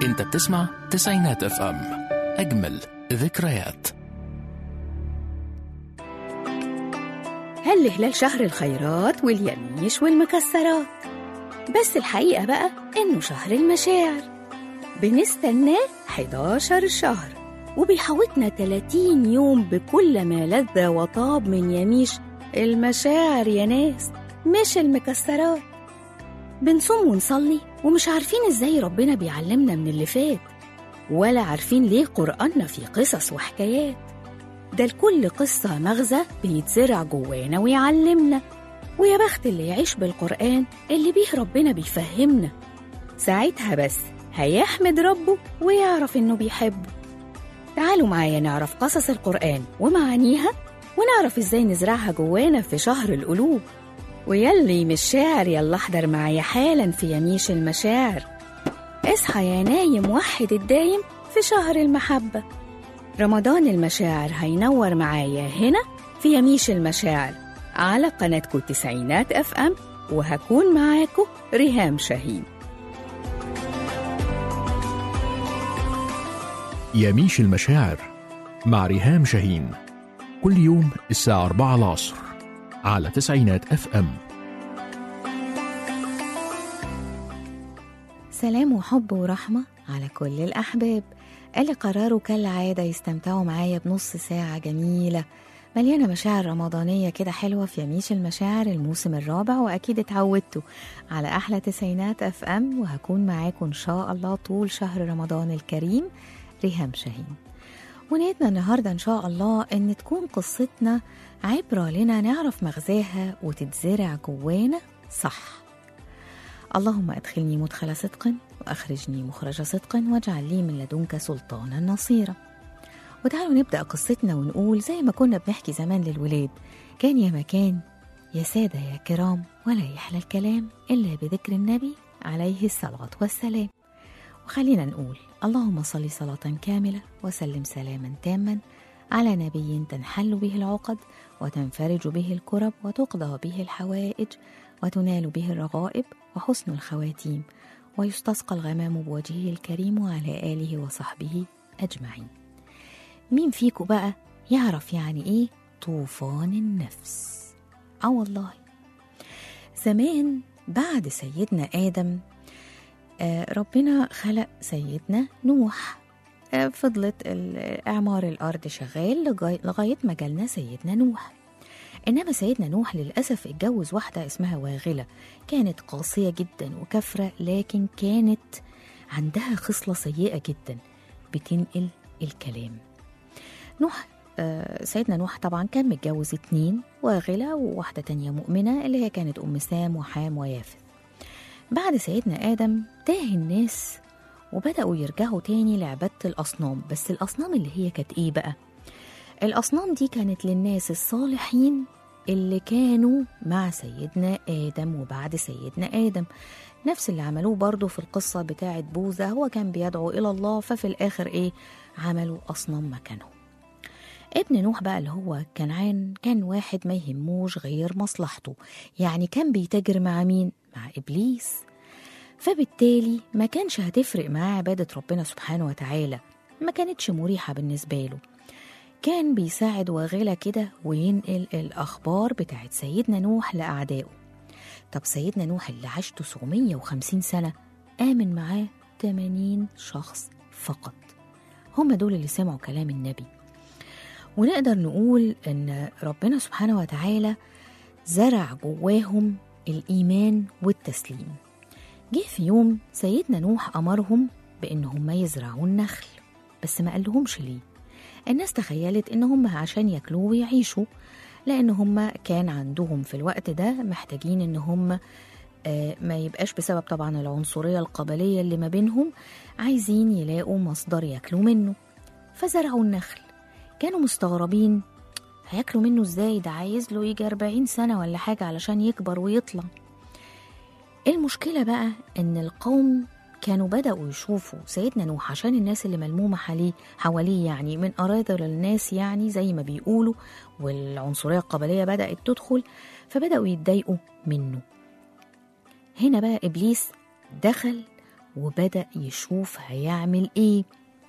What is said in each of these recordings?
انت بتسمع تسعينات اف ام اجمل ذكريات هل هلال شهر الخيرات واليميش والمكسرات بس الحقيقة بقى إنه شهر المشاعر بنستناه 11 شهر وبيحوطنا 30 يوم بكل ما لذ وطاب من يميش المشاعر يا ناس مش المكسرات بنصوم ونصلي ومش عارفين ازاي ربنا بيعلمنا من اللي فات ولا عارفين ليه قرآننا فيه قصص وحكايات ده لكل قصة مغزى بيتزرع جوانا ويعلمنا ويا بخت اللي يعيش بالقرآن اللي بيه ربنا بيفهمنا ساعتها بس هيحمد ربه ويعرف إنه بيحبه تعالوا معايا نعرف قصص القرآن ومعانيها ونعرف إزاي نزرعها جوانا في شهر القلوب ويلي مش شاعر يلا احضر معايا حالا في يميش المشاعر اصحى يا نايم وحد الدايم في شهر المحبة رمضان المشاعر هينور معايا هنا في يميش المشاعر على قناتكم تسعينات اف ام وهكون معاكم ريهام شاهين يميش المشاعر مع ريهام شاهين كل يوم الساعة 4 العصر على تسعينات اف ام سلام وحب ورحمة على كل الأحباب اللي قرروا كالعادة يستمتعوا معايا بنص ساعة جميلة مليانة مشاعر رمضانية كده حلوة في يميش المشاعر الموسم الرابع وأكيد اتعودتوا على أحلى تسعينات أف أم وهكون معاكم إن شاء الله طول شهر رمضان الكريم ريهام شاهين ونيتنا النهاردة إن شاء الله إن تكون قصتنا عبرة لنا نعرف مغزاها وتتزرع جوانا صح اللهم ادخلني مدخل صدق واخرجني مخرج صدق واجعل لي من لدنك سلطانا نصيرا وتعالوا نبدا قصتنا ونقول زي ما كنا بنحكي زمان للولاد كان يا مكان يا ساده يا كرام ولا يحلى الكلام الا بذكر النبي عليه الصلاه والسلام وخلينا نقول اللهم صل صلاه كامله وسلم سلاما تاما على نبي تنحل به العقد وتنفرج به الكرب وتقضى به الحوائج وتنال به الرغائب وحسن الخواتيم ويستسقى الغمام بوجهه الكريم وعلى آله وصحبه أجمعين مين فيكم بقى يعرف يعني إيه طوفان النفس آه والله زمان بعد سيدنا آدم آه ربنا خلق سيدنا نوح آه فضلت ال- إعمار الأرض شغال لغاية, لغاية ما جالنا سيدنا نوح إنما سيدنا نوح للأسف اتجوز واحدة اسمها واغلة كانت قاسية جدا وكفرة لكن كانت عندها خصلة سيئة جدا بتنقل الكلام نوح آه، سيدنا نوح طبعا كان متجوز اتنين واغلة وواحدة تانية مؤمنة اللي هي كانت أم سام وحام ويافث بعد سيدنا آدم تاه الناس وبدأوا يرجعوا تاني لعبادة الأصنام بس الأصنام اللي هي كانت إيه بقى؟ الأصنام دي كانت للناس الصالحين اللي كانوا مع سيدنا آدم وبعد سيدنا آدم نفس اللي عملوه برضه في القصة بتاعة بوذا هو كان بيدعو إلى الله ففي الآخر إيه عملوا أصنام مكانه ابن نوح بقى اللي هو كنعان كان واحد ما يهموش غير مصلحته يعني كان بيتاجر مع مين؟ مع إبليس فبالتالي ما كانش هتفرق معاه عبادة ربنا سبحانه وتعالى ما كانتش مريحة بالنسبة له كان بيساعد واغلة كده وينقل الأخبار بتاعت سيدنا نوح لأعدائه طب سيدنا نوح اللي عاش 950 سنة آمن معاه 80 شخص فقط هم دول اللي سمعوا كلام النبي ونقدر نقول إن ربنا سبحانه وتعالى زرع جواهم الإيمان والتسليم جه في يوم سيدنا نوح أمرهم بإن هم يزرعوا النخل بس ما قالهمش ليه الناس تخيلت إن هم عشان ياكلوا ويعيشوا لأن هم كان عندهم في الوقت ده محتاجين إن هم آه، ما يبقاش بسبب طبعا العنصرية القبلية اللي ما بينهم عايزين يلاقوا مصدر ياكلوا منه فزرعوا النخل كانوا مستغربين هياكلوا منه ازاي ده عايز له يجي 40 سنة ولا حاجة علشان يكبر ويطلع المشكلة بقى إن القوم كانوا بدأوا يشوفوا سيدنا نوح عشان الناس اللي ملمومة حواليه حواليه يعني من أراذل الناس يعني زي ما بيقولوا والعنصرية القبلية بدأت تدخل فبدأوا يتضايقوا منه هنا بقى إبليس دخل وبدأ يشوف هيعمل إيه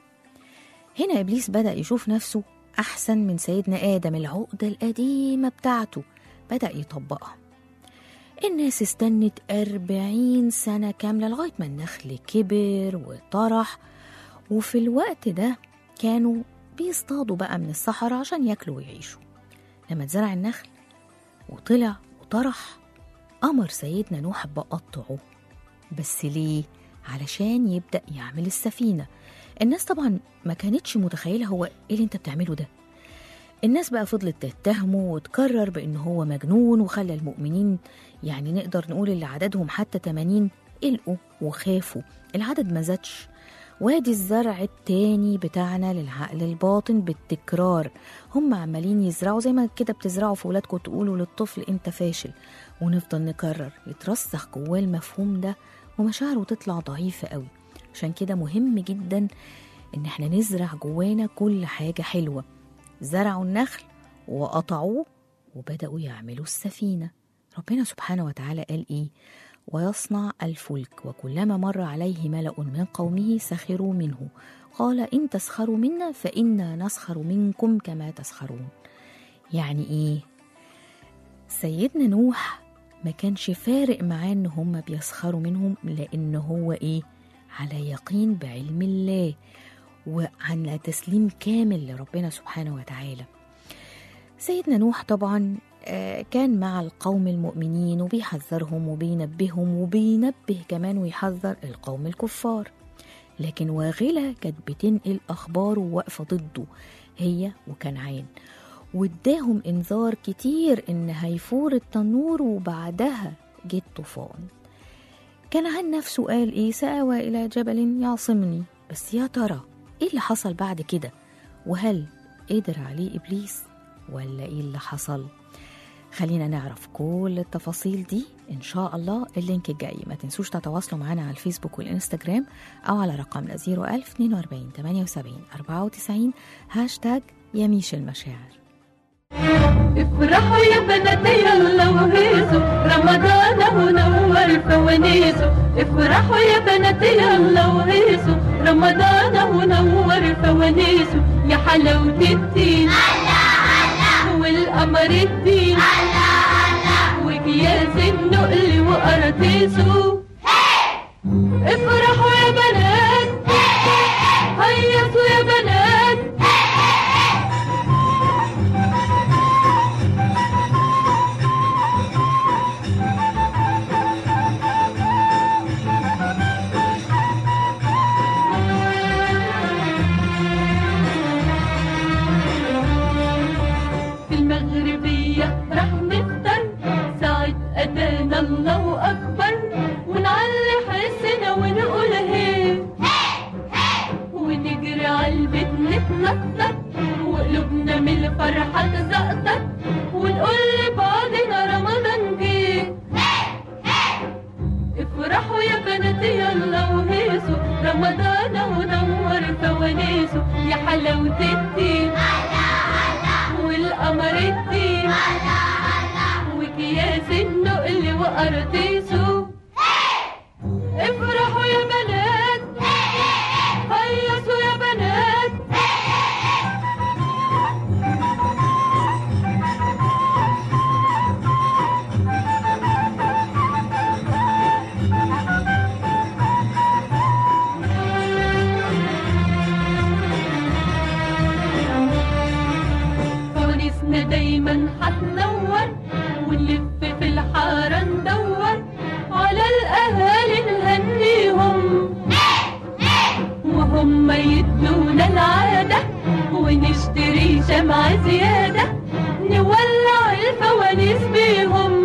هنا إبليس بدأ يشوف نفسه أحسن من سيدنا آدم العقدة القديمة بتاعته بدأ يطبقها الناس استنت أربعين سنة كاملة لغاية ما النخل كبر وطرح وفي الوقت ده كانوا بيصطادوا بقى من الصحراء عشان ياكلوا ويعيشوا لما اتزرع النخل وطلع وطرح أمر سيدنا نوح بقطعه بس ليه؟ علشان يبدأ يعمل السفينة الناس طبعا ما كانتش متخيلة هو ايه اللي انت بتعمله ده الناس بقى فضلت تتهمه وتكرر بأنه هو مجنون وخلى المؤمنين يعني نقدر نقول اللي عددهم حتى 80 قلقوا وخافوا العدد ما زادش وادي الزرع التاني بتاعنا للعقل الباطن بالتكرار هم عمالين يزرعوا زي ما كده بتزرعوا في ولادكم تقولوا للطفل انت فاشل ونفضل نكرر يترسخ جواه المفهوم ده ومشاعره تطلع ضعيفة قوي عشان كده مهم جدا ان احنا نزرع جوانا كل حاجة حلوة زرعوا النخل وقطعوه وبدأوا يعملوا السفينة ربنا سبحانه وتعالى قال ايه ويصنع الفلك وكلما مر عليه ملأ من قومه سخروا منه قال إن تسخروا منا فإنا نسخر منكم كما تسخرون يعني إيه؟ سيدنا نوح ما كانش فارق معاه إن هم بيسخروا منهم لأن هو إيه؟ على يقين بعلم الله وعلى تسليم كامل لربنا سبحانه وتعالى سيدنا نوح طبعا آه، كان مع القوم المؤمنين وبيحذرهم وبينبههم وبينبه كمان ويحذر القوم الكفار لكن واغلة كانت بتنقل أخبار وواقفة ضده هي وكنعان واداهم إنذار كتير إن هيفور التنور وبعدها جه الطوفان كنعان نفسه قال إيه سآوى إلى جبل يعصمني بس يا ترى إيه اللي حصل بعد كده وهل قدر عليه إبليس ولا إيه اللي حصل خلينا نعرف كل التفاصيل دي إن شاء الله اللينك الجاي ما تنسوش تتواصلوا معنا على الفيسبوك والإنستجرام أو على رقمنا 01042 78 94 هاشتاج يميش المشاعر افرحوا يا بناتي يلا وهيصوا رمضان منور فوانيسه افرحوا يا بناتي يلا وهيصوا رمضان منور فوانيسه يا حلاوة الدين والقمر الدين وجياز النقل وقراطيسه افرحوا يا بنات هيصوا يا بنات في المغربية رح نفطر ساعة أذان الله أكبر ونعلي حسنا ونقول هي ونجري عالبيت نتنطط وقلوبنا من الفرحة تزقطط ونقول لبعضنا رمضان جه افرحوا يا بناتي يلا وهيصوا رمضان ونور فوانيسه يا حلاوة الدين والقمر الدين وكياس النقل وقراطيسه افرحوا يا بنات هيصوا يا بنات فوانيسنا دايما هتنور ونلف في الحارة ندور على الأهالي نهنيهم وهم يدونا العادة ونشتري شمعة زيادة نولع الفوانيس بيهم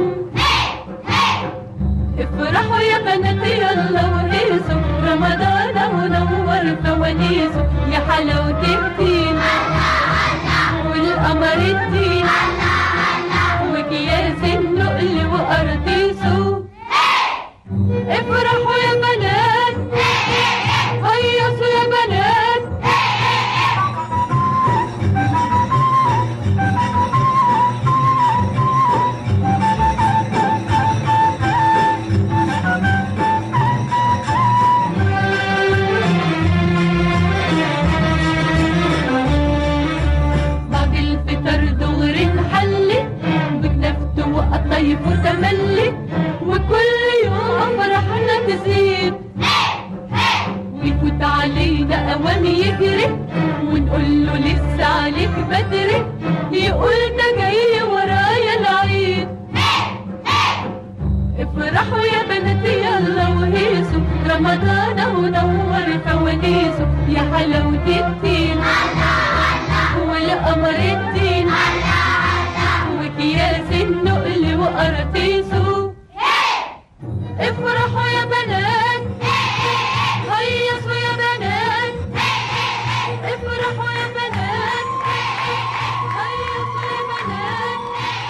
افرحوا يا بناتي يلا وهيصوا رمضان منور فوانيسه يا حلاوة الدين والقمر الدين وكياس النقل وقراطيسه افرحوا يا بنات هيصوا يا بنات الطين ويفوت علينا اوام يجري ونقول له لسه عليك بدري يقول ده جاي ورايا العيد افرحوا يا بناتي يلا وهيصوا رمضان اهو نور فوانيسه يا حلاوة الدين والقمر الدين وكياس النقل وقراطيسه افرحوا يا بنات هيصوا يا بنات افرحوا يا بنات هيصوا يا بنات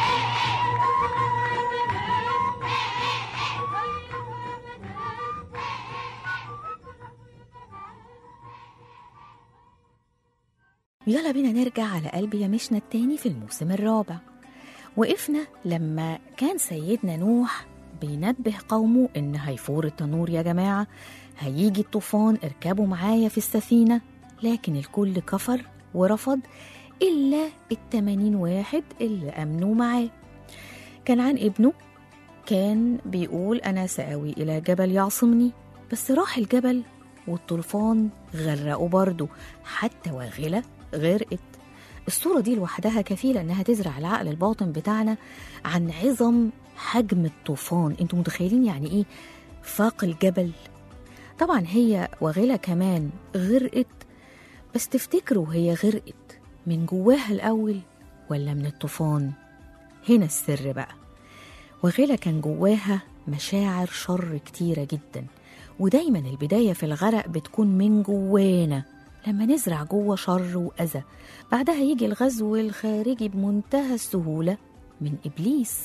يلا بينا نرجع على قلب يمشنا التاني في الموسم الرابع وقفنا لما كان سيدنا نوح بينبه قومه إن هيفور التنور يا جماعة هيجي الطوفان اركبوا معايا في السفينة لكن الكل كفر ورفض إلا التمانين واحد اللي أمنوا معاه كان عن ابنه كان بيقول أنا سآوي إلى جبل يعصمني بس راح الجبل والطوفان غرقه برضه حتى واغلة غرقت الصورة دي لوحدها كفيلة إنها تزرع العقل الباطن بتاعنا عن عظم حجم الطوفان انتوا متخيلين يعني إيه فاق الجبل طبعا هي واغلة كمان غرقت بس تفتكروا هي غرقت من جواها الأول ولا من الطوفان هنا السر بقى وغيلة كان جواها مشاعر شر كتيرة جدا ودايما البداية في الغرق بتكون من جوانا لما نزرع جوه شر وأذى بعدها يجي الغزو الخارجي بمنتهى السهولة من إبليس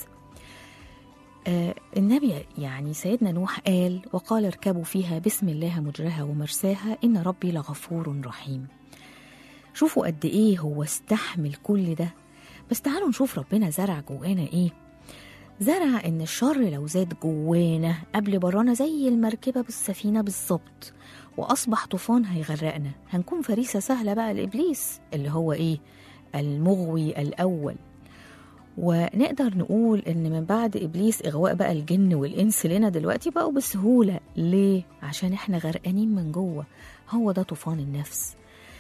آه النبي يعني سيدنا نوح قال وقال اركبوا فيها بسم الله مجرها ومرساها إن ربي لغفور رحيم شوفوا قد إيه هو استحمل كل ده بس تعالوا نشوف ربنا زرع جوانا إيه زرع إن الشر لو زاد جوانا قبل برانا زي المركبة بالسفينة بالظبط وأصبح طوفان هيغرقنا هنكون فريسة سهلة بقى لإبليس اللي هو إيه المغوي الأول ونقدر نقول إن من بعد إبليس إغواء بقى الجن والإنس لنا دلوقتي بقوا بسهولة ليه؟ عشان إحنا غرقانين من جوه هو ده طوفان النفس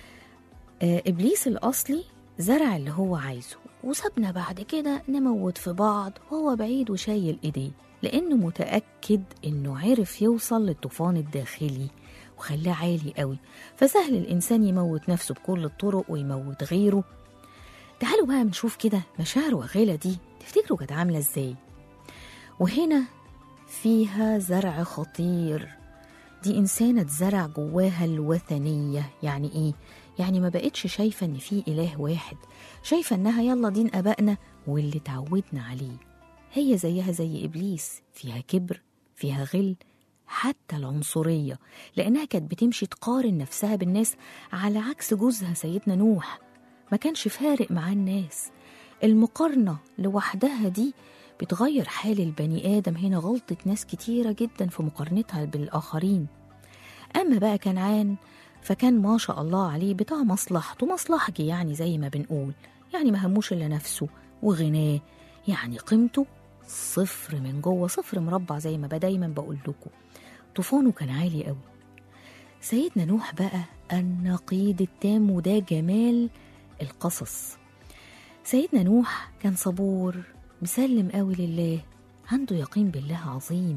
آه إبليس الأصلي زرع اللي هو عايزه وسابنا بعد كده نموت في بعض وهو بعيد وشايل إيديه لأنه متأكد إنه عرف يوصل للطوفان الداخلي وخلاه عالي قوي فسهل الإنسان يموت نفسه بكل الطرق ويموت غيره تعالوا بقى نشوف كده مشاعر وغيلة دي تفتكروا كانت عاملة ازاي وهنا فيها زرع خطير دي إنسانة اتزرع جواها الوثنية يعني إيه؟ يعني ما بقتش شايفة إن في إله واحد شايفة إنها يلا دين أبائنا واللي تعودنا عليه هي زيها زي إبليس فيها كبر فيها غل حتى العنصرية لأنها كانت بتمشي تقارن نفسها بالناس على عكس جوزها سيدنا نوح ما كانش فارق معاه الناس المقارنة لوحدها دي بتغير حال البني آدم هنا غلطة ناس كتيرة جدا في مقارنتها بالآخرين أما بقى كنعان فكان ما شاء الله عليه بتاع مصلحته مصلحجي يعني زي ما بنقول يعني ما هموش إلا نفسه وغناه يعني قيمته صفر من جوه صفر مربع زي ما دايما بقول لكم طوفانه كان عالي قوي سيدنا نوح بقى النقيض التام وده جمال القصص سيدنا نوح كان صبور مسلم قوي لله عنده يقين بالله عظيم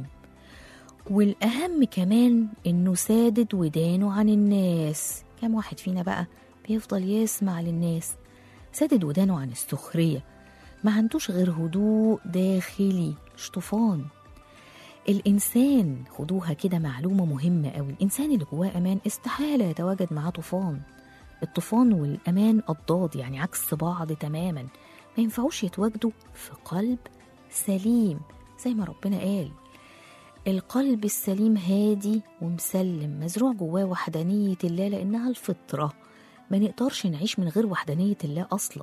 والأهم كمان إنه سادد ودانه عن الناس كم واحد فينا بقى بيفضل يسمع للناس سادد ودانه عن السخرية ما عندوش غير هدوء داخلي مش طوفان الإنسان خدوها كده معلومة مهمة قوي الإنسان اللي جواه أمان استحالة يتواجد معاه طوفان الطوفان والأمان أضداد يعني عكس بعض تماما ما ينفعوش يتواجدوا في قلب سليم زي ما ربنا قال القلب السليم هادي ومسلم مزروع جواه وحدانية الله لأنها الفطرة ما نقدرش نعيش من غير وحدانية الله أصلا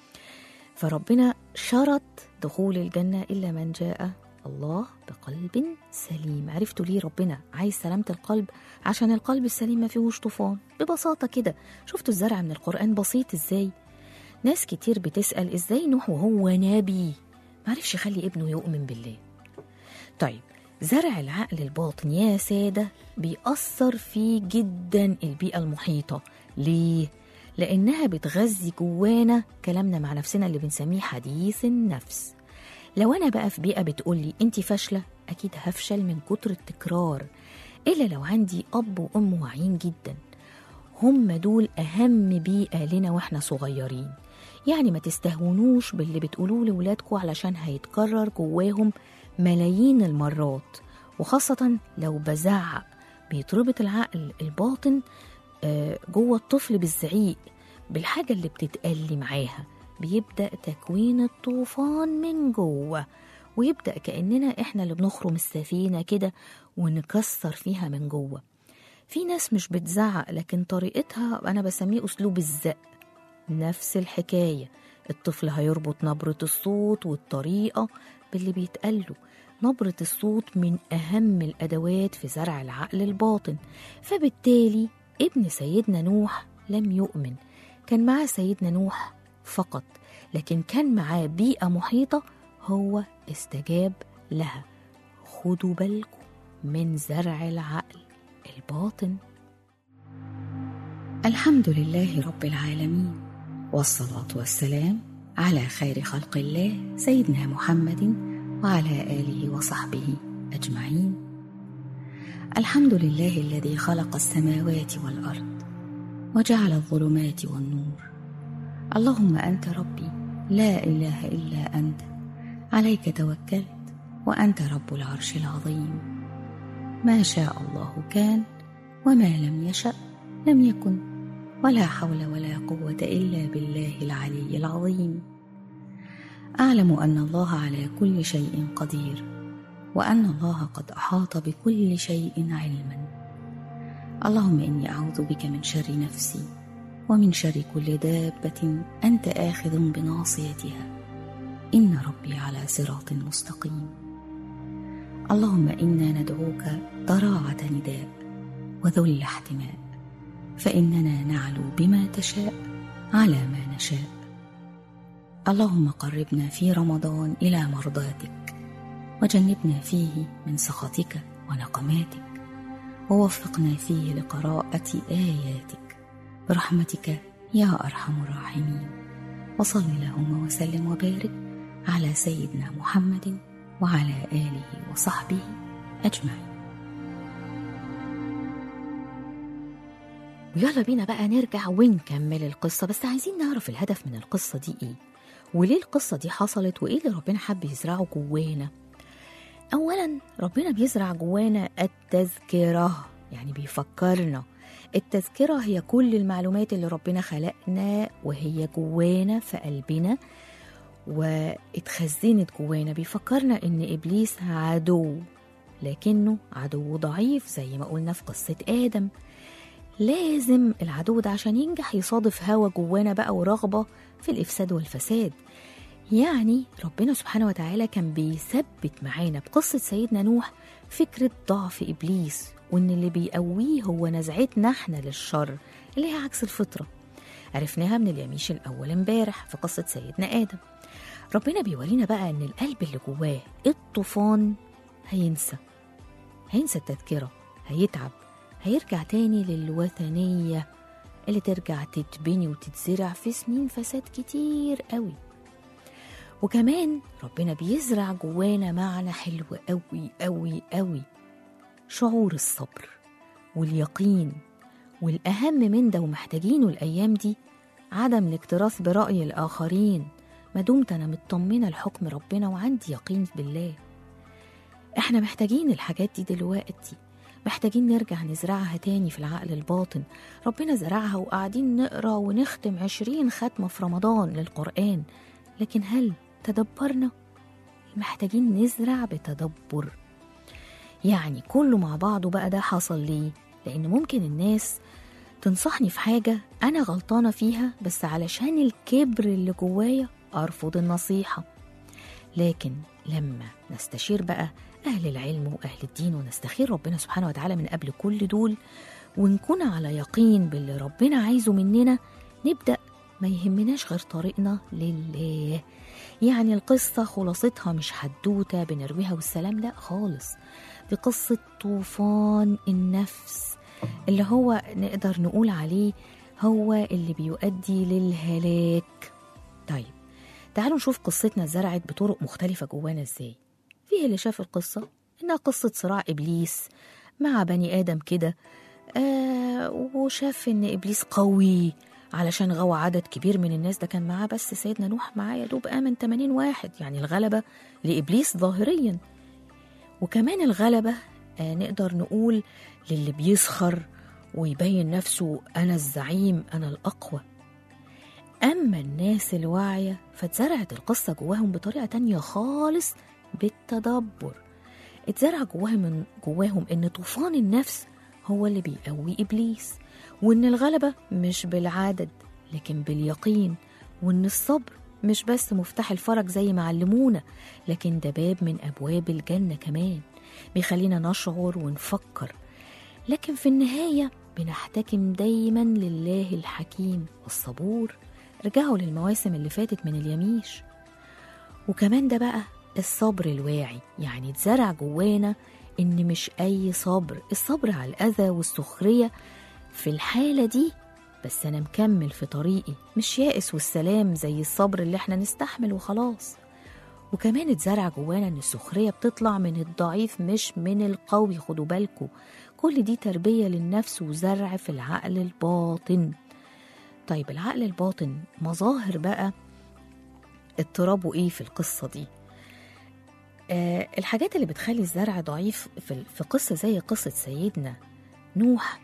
فربنا شرط دخول الجنة إلا من جاء الله بقلب سليم عرفتوا ليه ربنا عايز سلامة القلب عشان القلب السليم ما فيهوش طوفان ببساطة كده شفتوا الزرع من القرآن بسيط ازاي ناس كتير بتسأل ازاي نوح وهو نبي معرفش يخلي ابنه يؤمن بالله طيب زرع العقل الباطن يا سادة بيأثر فيه جدا البيئة المحيطة ليه؟ لأنها بتغذي جوانا كلامنا مع نفسنا اللي بنسميه حديث النفس لو أنا بقى في بيئة بتقولي أنت فاشلة أكيد هفشل من كتر التكرار إلا لو عندي أب وأم واعيين جدا هم دول أهم بيئة لنا وإحنا صغيرين يعني ما تستهونوش باللي بتقولوه لولادكم علشان هيتكرر جواهم ملايين المرات وخاصة لو بزعق بيتربط العقل الباطن آه، جوه الطفل بالزعيق بالحاجة اللي بتتقلي معاها بيبدأ تكوين الطوفان من جوه ويبدأ كأننا إحنا اللي بنخرم السفينة كده ونكسر فيها من جوه في ناس مش بتزعق لكن طريقتها أنا بسميه أسلوب الزق نفس الحكاية الطفل هيربط نبرة الصوت والطريقة باللي بيتقاله نبرة الصوت من أهم الأدوات في زرع العقل الباطن فبالتالي ابن سيدنا نوح لم يؤمن كان معاه سيدنا نوح فقط لكن كان معاه بيئة محيطة هو استجاب لها خدوا بالكم من زرع العقل الباطن الحمد لله رب العالمين والصلاة والسلام على خير خلق الله سيدنا محمد وعلى آله وصحبه أجمعين الحمد لله الذي خلق السماوات والأرض وجعل الظلمات والنور اللهم أنت ربي لا إله إلا أنت عليك توكلت وأنت رب العرش العظيم ما شاء الله كان وما لم يشأ لم يكن ولا حول ولا قوة إلا بالله العلي العظيم أعلم أن الله على كل شيء قدير وأن الله قد أحاط بكل شيء علما اللهم إني أعوذ بك من شر نفسي ومن شر كل دابة أنت آخذ بناصيتها إن ربي على صراط مستقيم اللهم إنا ندعوك ضراعة نداء وذل احتماء فإننا نعلو بما تشاء على ما نشاء اللهم قربنا في رمضان إلى مرضاتك وجنبنا فيه من سخطك ونقماتك ووفقنا فيه لقراءة آياتك برحمتك يا أرحم الراحمين وصل اللهم وسلم وبارك على سيدنا محمد وعلى آله وصحبه أجمعين ويلا بينا بقى نرجع ونكمل القصة بس عايزين نعرف الهدف من القصة دي ايه وليه القصة دي حصلت وايه اللي ربنا حب يزرعه جوانا أولا ربنا بيزرع جوانا التذكرة يعني بيفكرنا التذكرة هي كل المعلومات اللي ربنا خلقنا وهي جوانا في قلبنا واتخزنت جوانا بيفكرنا ان ابليس عدو لكنه عدو ضعيف زي ما قلنا في قصة آدم لازم العدو ده عشان ينجح يصادف هوى جوانا بقى ورغبة في الإفساد والفساد يعني ربنا سبحانه وتعالى كان بيثبت معانا بقصة سيدنا نوح فكرة ضعف إبليس وإن اللي بيقويه هو نزعتنا إحنا للشر اللي هي عكس الفطرة عرفناها من اليميش الأول امبارح في قصة سيدنا آدم ربنا بيورينا بقى إن القلب اللي جواه الطوفان هينسى هينسى التذكرة هيتعب هيرجع تاني للوثنية اللي ترجع تتبني وتتزرع في سنين فساد كتير قوي وكمان ربنا بيزرع جوانا معنى حلو قوي قوي قوي شعور الصبر واليقين والأهم من ده ومحتاجينه الأيام دي عدم الاكتراث برأي الآخرين ما دمت أنا مطمنة لحكم ربنا وعندي يقين بالله احنا محتاجين الحاجات دي دلوقتي محتاجين نرجع نزرعها تاني في العقل الباطن ربنا زرعها وقاعدين نقرا ونختم عشرين ختمة في رمضان للقرآن لكن هل تدبرنا؟ محتاجين نزرع بتدبر يعني كله مع بعضه بقى ده حصل ليه؟ لأن ممكن الناس تنصحني في حاجة أنا غلطانة فيها بس علشان الكبر اللي جوايا أرفض النصيحة لكن لما نستشير بقى أهل العلم وأهل الدين ونستخير ربنا سبحانه وتعالى من قبل كل دول ونكون على يقين باللي ربنا عايزه مننا نبدأ ما يهمناش غير طريقنا لله يعني القصة خلاصتها مش حدوتة بنرويها والسلام لا خالص في قصة طوفان النفس اللي هو نقدر نقول عليه هو اللي بيؤدي للهلاك طيب تعالوا نشوف قصتنا اتزرعت بطرق مختلفة جوانا ازاي فيه اللي شاف القصة إنها قصة صراع إبليس مع بني آدم كده آه وشاف إن إبليس قوي علشان غوى عدد كبير من الناس ده كان معاه بس سيدنا نوح معاه يا دوب آمن 80 واحد يعني الغلبة لإبليس ظاهريا وكمان الغلبة آه نقدر نقول للي بيسخر ويبين نفسه أنا الزعيم أنا الأقوى أما الناس الواعية فاتزرعت القصة جواهم بطريقة تانية خالص بالتدبر اتزرع جواهم جواهم إن طوفان النفس هو اللي بيقوي إبليس وإن الغلبة مش بالعدد لكن باليقين وإن الصبر مش بس مفتاح الفرج زي ما علمونا لكن ده باب من أبواب الجنة كمان بيخلينا نشعر ونفكر لكن في النهاية بنحتكم دايما لله الحكيم والصبور رجعوا للمواسم اللي فاتت من اليميش وكمان ده بقى الصبر الواعي يعني اتزرع جوانا ان مش اي صبر الصبر على الاذى والسخريه في الحاله دي بس انا مكمل في طريقي مش يائس والسلام زي الصبر اللي احنا نستحمل وخلاص وكمان اتزرع جوانا ان السخريه بتطلع من الضعيف مش من القوي خدوا بالكم كل دي تربيه للنفس وزرع في العقل الباطن طيب العقل الباطن مظاهر بقى اضطرابه ايه في القصه دي آه الحاجات اللي بتخلي الزرع ضعيف في, في قصه زي قصه سيدنا نوح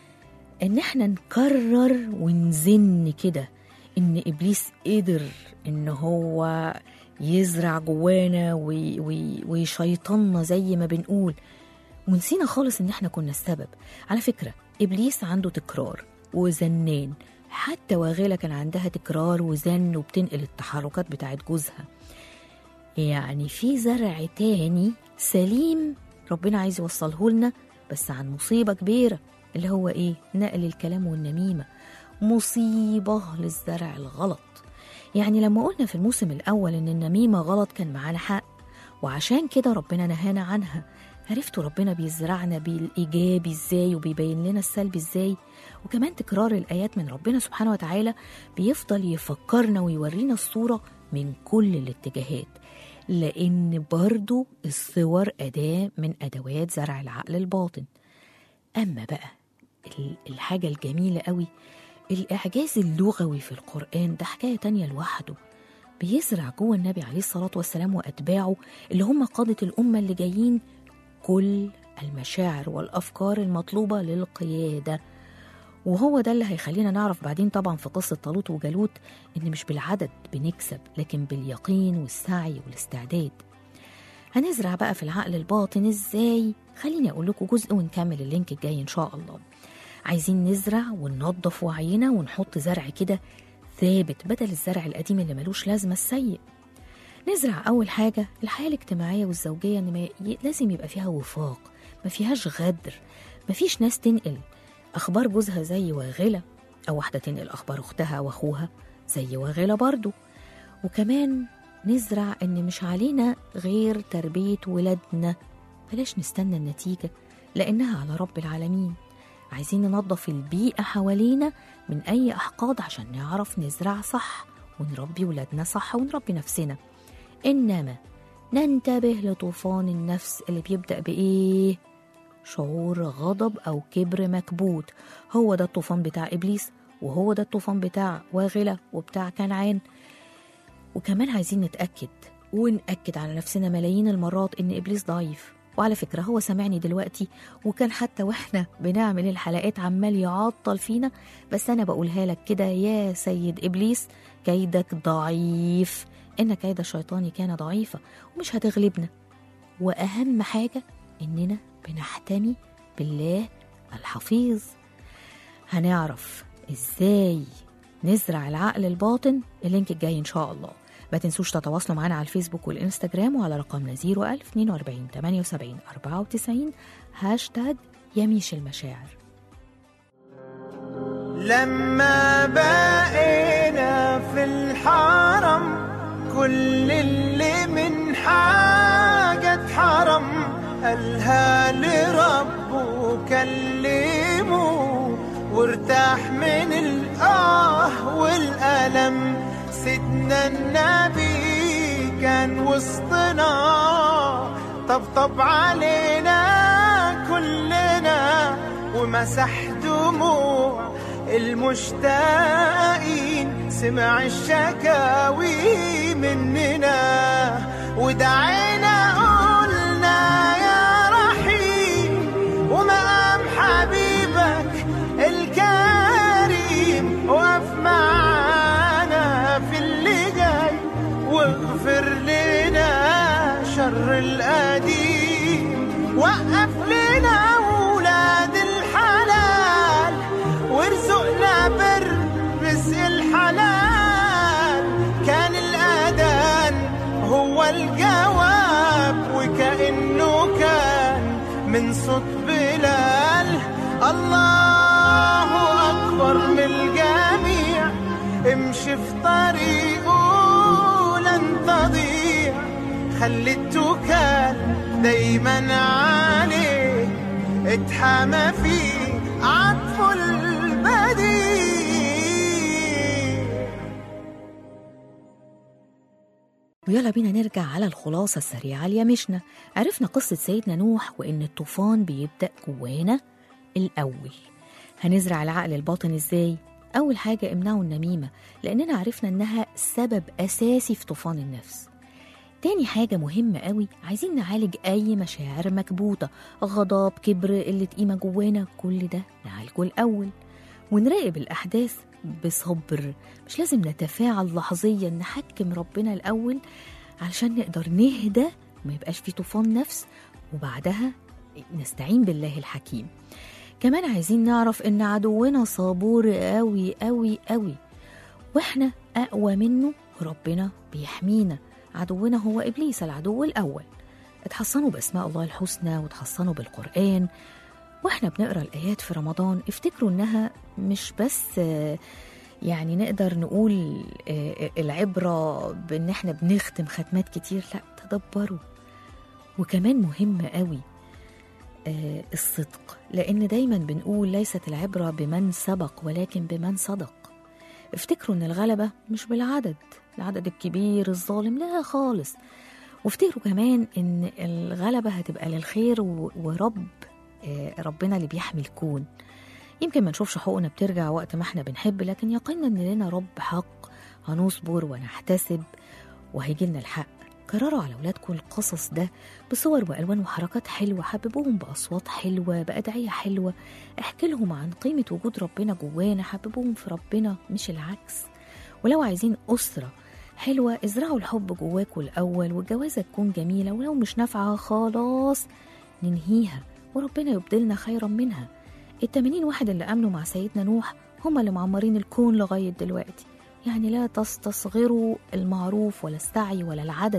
ان احنا نكرر ونزن كده ان ابليس قدر ان هو يزرع جوانا وي وي ويشيطنا زي ما بنقول ونسينا خالص ان احنا كنا السبب على فكره ابليس عنده تكرار وزنان حتى واغلة كان عندها تكرار وزن وبتنقل التحركات بتاعت جوزها يعني في زرع تاني سليم ربنا عايز يوصله لنا بس عن مصيبة كبيرة اللي هو ايه نقل الكلام والنميمة مصيبة للزرع الغلط يعني لما قلنا في الموسم الأول إن النميمة غلط كان معانا حق وعشان كده ربنا نهانا عنها عرفتوا ربنا بيزرعنا بالإيجابي إزاي وبيبين لنا السلبي إزاي وكمان تكرار الآيات من ربنا سبحانه وتعالى بيفضل يفكرنا ويورينا الصورة من كل الاتجاهات لأن برضو الصور أداة من أدوات زرع العقل الباطن أما بقى الحاجة الجميلة قوي الإعجاز اللغوي في القرآن ده حكاية تانية لوحده بيزرع جوه النبي عليه الصلاة والسلام وأتباعه اللي هم قادة الأمة اللي جايين كل المشاعر والأفكار المطلوبة للقيادة وهو ده اللي هيخلينا نعرف بعدين طبعا في قصة طالوت وجالوت إن مش بالعدد بنكسب لكن باليقين والسعي والاستعداد هنزرع بقى في العقل الباطن إزاي؟ خليني أقول لكم جزء ونكمل اللينك الجاي إن شاء الله عايزين نزرع وننظف وعينا ونحط زرع كده ثابت بدل الزرع القديم اللي ملوش لازمة السيء نزرع أول حاجة الحياة الاجتماعية والزوجية إن ما ي... لازم يبقى فيها وفاق ما فيهاش غدر ما فيش ناس تنقل أخبار جوزها زي واغلة أو واحدة تنقل أخبار أختها وأخوها زي واغلة برضو وكمان نزرع إن مش علينا غير تربية ولادنا بلاش نستنى النتيجة لأنها على رب العالمين عايزين ننظف البيئة حوالينا من أي أحقاد عشان نعرف نزرع صح ونربي ولادنا صح ونربي نفسنا إنما ننتبه لطوفان النفس اللي بيبدأ بإيه؟ شعور غضب أو كبر مكبوت هو ده الطوفان بتاع إبليس وهو ده الطوفان بتاع واغلة وبتاع كنعان وكمان عايزين نتأكد ونأكد على نفسنا ملايين المرات إن إبليس ضعيف وعلى فكرة هو سامعني دلوقتي وكان حتى واحنا بنعمل الحلقات عمال يعطل فينا بس أنا بقولها لك كده يا سيد إبليس كيدك ضعيف إن كيد الشيطان كان ضعيفا ومش هتغلبنا وأهم حاجة إننا بنحتمي بالله الحفيظ هنعرف إزاي نزرع العقل الباطن اللينك الجاي إن شاء الله ما تنسوش تتواصلوا معنا على الفيسبوك والإنستجرام وعلى رقمنا 01000 42 78 94 هاشتاج يميش المشاعر لما بقينا في الحرم كل اللي من حاجة اتحرم قالها لربه كلمه وارتاح من الآه والألم سيدنا النبي كان وسطنا طبطب علينا كلنا ومسح دموع المشتاقين سمع الشكاوي مننا ودعينا قلنا يا رحيم ومقام حبيبك الكريم وقف معانا في اللي جاي واغفر لنا شر القديم وقف لنا ولاد الحلال وارزقنا بر رزق الحلال كان الأذان هو الجواب وكأنه كان من صوت بلال الله أكبر من الجميع امشي في طريقه لن تضيع خلي التوكال دايما عليه اتحامى فيه عطف البديع ويلا بينا نرجع على الخلاصة السريعة ليمشنا عرفنا قصة سيدنا نوح وإن الطوفان بيبدأ جوانا الأول هنزرع العقل الباطن إزاي؟ أول حاجة امنعوا النميمة لأننا عرفنا إنها سبب أساسي في طوفان النفس تاني حاجة مهمة قوي عايزين نعالج أي مشاعر مكبوتة غضب كبر قلة قيمة جوانا كل ده نعالجه الأول ونراقب الأحداث بصبر مش لازم نتفاعل لحظيا نحكم ربنا الأول علشان نقدر نهدى وما يبقاش في طوفان نفس وبعدها نستعين بالله الحكيم كمان عايزين نعرف إن عدونا صبور قوي قوي قوي واحنا أقوى منه وربنا بيحمينا عدونا هو إبليس العدو الأول اتحصنوا بأسماء الله الحسنى وتحصنوا بالقرآن واحنا بنقرا الآيات في رمضان افتكروا إنها مش بس آه، يعني نقدر نقول آه، العبرة بإن احنا بنختم ختمات كتير لا تدبروا وكمان مهم قوي آه، الصدق لأن دايما بنقول ليست العبرة بمن سبق ولكن بمن صدق افتكروا ان الغلبة مش بالعدد العدد الكبير الظالم لا خالص وافتكروا كمان ان الغلبة هتبقى للخير و- ورب آه، ربنا اللي بيحمي الكون يمكن ما نشوفش حقوقنا بترجع وقت ما احنا بنحب لكن يقينا ان لنا رب حق هنصبر ونحتسب وهيجي لنا الحق كرروا على اولادكم القصص ده بصور والوان وحركات حلوه حببوهم باصوات حلوه بادعيه حلوه احكي لهم عن قيمه وجود ربنا جوانا حببوهم في ربنا مش العكس ولو عايزين اسره حلوه ازرعوا الحب جواكوا الاول والجوازه تكون جميله ولو مش نافعه خلاص ننهيها وربنا يبدلنا خيرا منها التمانين واحد اللي امنوا مع سيدنا نوح هم اللي معمرين الكون لغايه دلوقتي يعني لا تستصغروا المعروف ولا السعي ولا العدد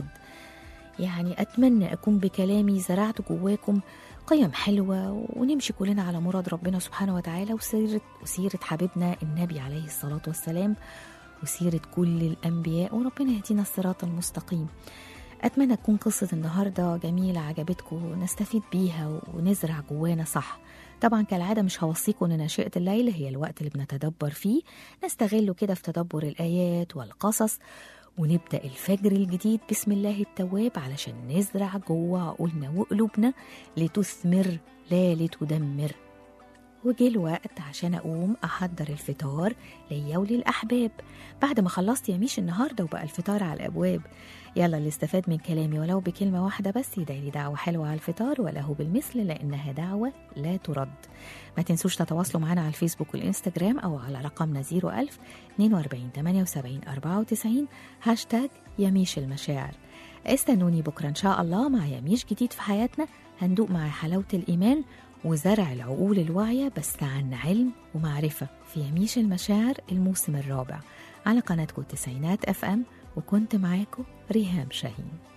يعني أتمنى أكون بكلامي زرعت جواكم قيم حلوة ونمشي كلنا على مراد ربنا سبحانه وتعالى وسيرة, وسيرة حبيبنا النبي عليه الصلاة والسلام وسيرة كل الأنبياء وربنا يهدينا الصراط المستقيم أتمنى تكون قصة النهاردة جميلة عجبتكم نستفيد بيها ونزرع جوانا صح طبعا كالعادة مش هوصيكم إن ناشئة الليل هي الوقت اللي بنتدبر فيه نستغله كده في تدبر الآيات والقصص ونبدأ الفجر الجديد بسم الله التواب علشان نزرع جوه عقولنا وقلوبنا لتثمر لا لتدمر وجه الوقت عشان أقوم أحضر الفطار ليا وللأحباب بعد ما خلصت يميش النهاردة وبقى الفطار على الأبواب يلا اللي استفاد من كلامي ولو بكلمة واحدة بس يدعي لي دعوة حلوة على الفطار وله بالمثل لأنها دعوة لا ترد ما تنسوش تتواصلوا معنا على الفيسبوك والإنستجرام أو على رقمنا 01000 42 78 94 هاشتاج يميش المشاعر استنوني بكرة إن شاء الله مع يميش جديد في حياتنا هندوق مع حلاوة الإيمان وزرع العقول الواعية بس عن علم ومعرفة في يميش المشاعر الموسم الرابع على قناتكم التسعينات اف ام وكنت معاكم ريهام شاهين